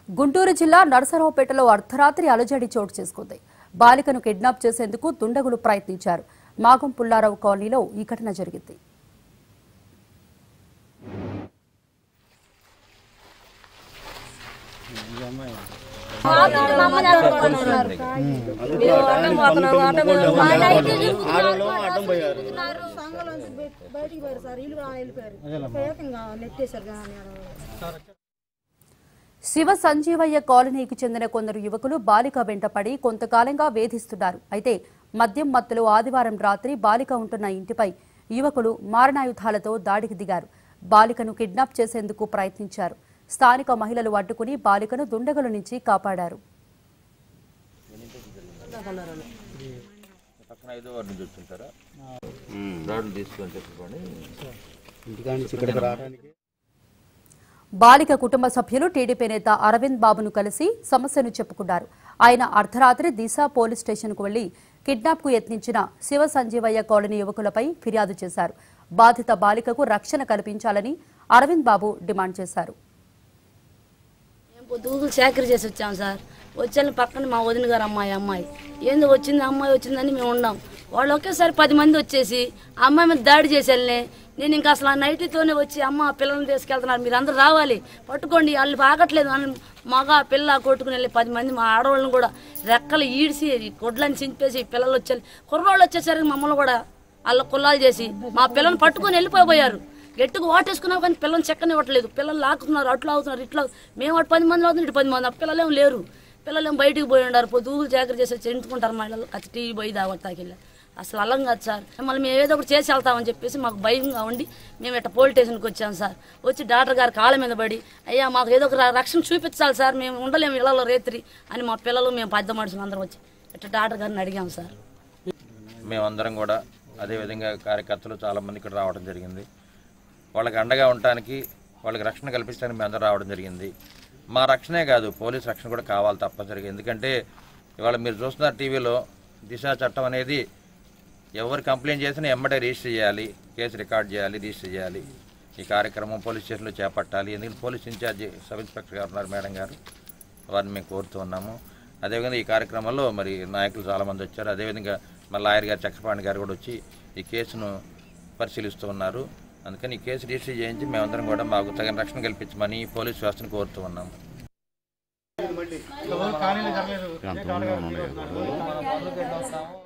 గుంటూరు జిల్లా నరసరావుపేటలో అర్ధరాత్రి అలజడి చోటు చేసుకుంది బాలికను కిడ్నాప్ చేసేందుకు దుండగులు ప్రయత్నించారు మాగం పుల్లారావు కాలనీలో ఈ ఘటన జరిగింది సంఘంలోంచి బయ- బయటికి పోయారు సార్ ఇల్లు వెళ్ళిపోయారు ఏకంగా నెట్టేశారు కానీ ఆడ. శివ సంజీవయ్య కాలనీకి చెందిన కొందరు యువకులు బాలిక వెంటపడి కొంతకాలంగా వేధిస్తున్నారు అయితే మద్యం మత్తులో ఆదివారం రాత్రి బాలిక ఉంటున్న ఇంటిపై యువకులు మారణాయుధాలతో దాడికి దిగారు బాలికను కిడ్నాప్ చేసేందుకు ప్రయత్నించారు స్థానిక మహిళలు అడ్డుకుని బాలికను దుండగుల నుంచి కాపాడారు పక్కన ఐదో వారి నుంచి వచ్చుంటారా రాడ్లు తీసుకొని చెప్పండి ఇంటికాడ నుంచి ఇక్కడికి రావడానికి బాలిక కుటుంబ సభ్యులు టీడీపీ నేత అరవింద్ బాబును కలిసి సమస్యను చెప్పుకున్నారు ఆయన అర్ధరాత్రి దిశ పోలీస్ స్టేషన్కు వెళ్లి కిడ్నాప్ కు యత్నించిన శివ సంజీవయ్య కాలనీ యువకులపై ఫిర్యాదు చేశారు బాధిత బాలికకు రక్షణ కల్పించాలని అరవింద్ బాబు డిమాండ్ చేశారు మేము పొద్దుగులు సేకరి చేసి వచ్చాం సార్ వచ్చాను పక్కన మా వదిన గారు అమ్మాయి అమ్మాయి ఏందో వచ్చింది అమ్మాయి వచ్చిందని మేము ఉన్నాం వాళ్ళు ఒకేసారి పది మంది వచ్చేసి ఆ అమ్మాయి మీద దాడి చేసేళ్ళనే నేను ఇంకా అసలు ఆ నైట్తోనే వచ్చి అమ్మ ఆ పిల్లల్ని తీసుకెళ్తున్నారు మీరు అందరూ రావాలి పట్టుకోండి వాళ్ళు ఆగట్లేదు అని మగ పిల్ల కొట్టుకుని వెళ్ళి పది మంది మా ఆడవాళ్ళని కూడా రెక్కలు ఈడిసి గొడ్లని చింపేసి పిల్లలు వచ్చారు కుర్రోళ్ళు వచ్చేసరికి మమ్మల్ని కూడా వాళ్ళ కుల్లాలు చేసి మా పిల్లల్ని పట్టుకొని వెళ్ళిపోయారు గట్టిగా ఓటేసుకున్నాం కానీ పిల్లల్ని చెక్కనివ్వట్లేదు పిల్లలు లాక్కుతున్నారు అట్లా అవుతున్నారు ఇట్లా మేము అటు పది మంది అవుతుంది ఇటు పది మంది ఆ పిల్లలేం లేరు పిల్లలేం బయటికి పోయి ఉన్నారు పొద్దుగులు జాగ్రత్త చేసి వచ్చి ఎంటుకుంటారు మహిళలు ఖర్చు టీవీ పోయి దాగొట్టాకెళ్ళి అసలు అల్లం కాదు సార్ మళ్ళీ మేము ఏదో ఒకటి చేసి వెళ్తామని చెప్పేసి మాకు భయంగా ఉండి మేము ఇట్లా పోలీస్ స్టేషన్కి వచ్చాం సార్ వచ్చి డాక్టర్ గారి కాళ్ళ మీద పడి అయ్యా మాకు ఏదో ఒక రక్షణ చూపించాలి సార్ మేము ఉండలేము ఇళ్లలో రేత్రి అని మా పిల్లలు మేము పెద్ద మనుషులు అందరం వచ్చి ఇట్లా డాక్టర్ గారిని అడిగాం సార్ మేమందరం కూడా అదేవిధంగా కార్యకర్తలు చాలామంది ఇక్కడ రావడం జరిగింది వాళ్ళకి అండగా ఉండటానికి వాళ్ళకి రక్షణ కల్పించడానికి మేము అందరం రావడం జరిగింది మా రక్షణే కాదు పోలీస్ రక్షణ కూడా కావాలి తప్పనిసరిగా ఎందుకంటే ఇవాళ మీరు చూస్తున్నారు టీవీలో దిశ చట్టం అనేది ఎవరు కంప్లైంట్ చేసినా ఎమ్మటే రిజిస్టర్ చేయాలి కేసు రికార్డ్ చేయాలి రిజిస్టర్ చేయాలి ఈ కార్యక్రమం పోలీస్ స్టేషన్లో చేపట్టాలి ఎందుకంటే పోలీస్ ఇన్ఛార్జి సబ్ ఇన్స్పెక్టర్ గారు ఉన్నారు మేడం గారు వారిని మేము కోరుతూ ఉన్నాము అదేవిధంగా ఈ కార్యక్రమంలో మరి నాయకులు చాలామంది వచ్చారు అదేవిధంగా మా లాయర్ గారు చక్రపాణి గారు కూడా వచ్చి ఈ కేసును పరిశీలిస్తూ ఉన్నారు అందుకని ఈ కేసు రిజిస్టర్ చేయించి మేమందరం కూడా మాకు తగిన రక్షణ కల్పించమని పోలీస్ వ్యవస్థను కోరుతూ ఉన్నాము కాలనీలో జరగలేదు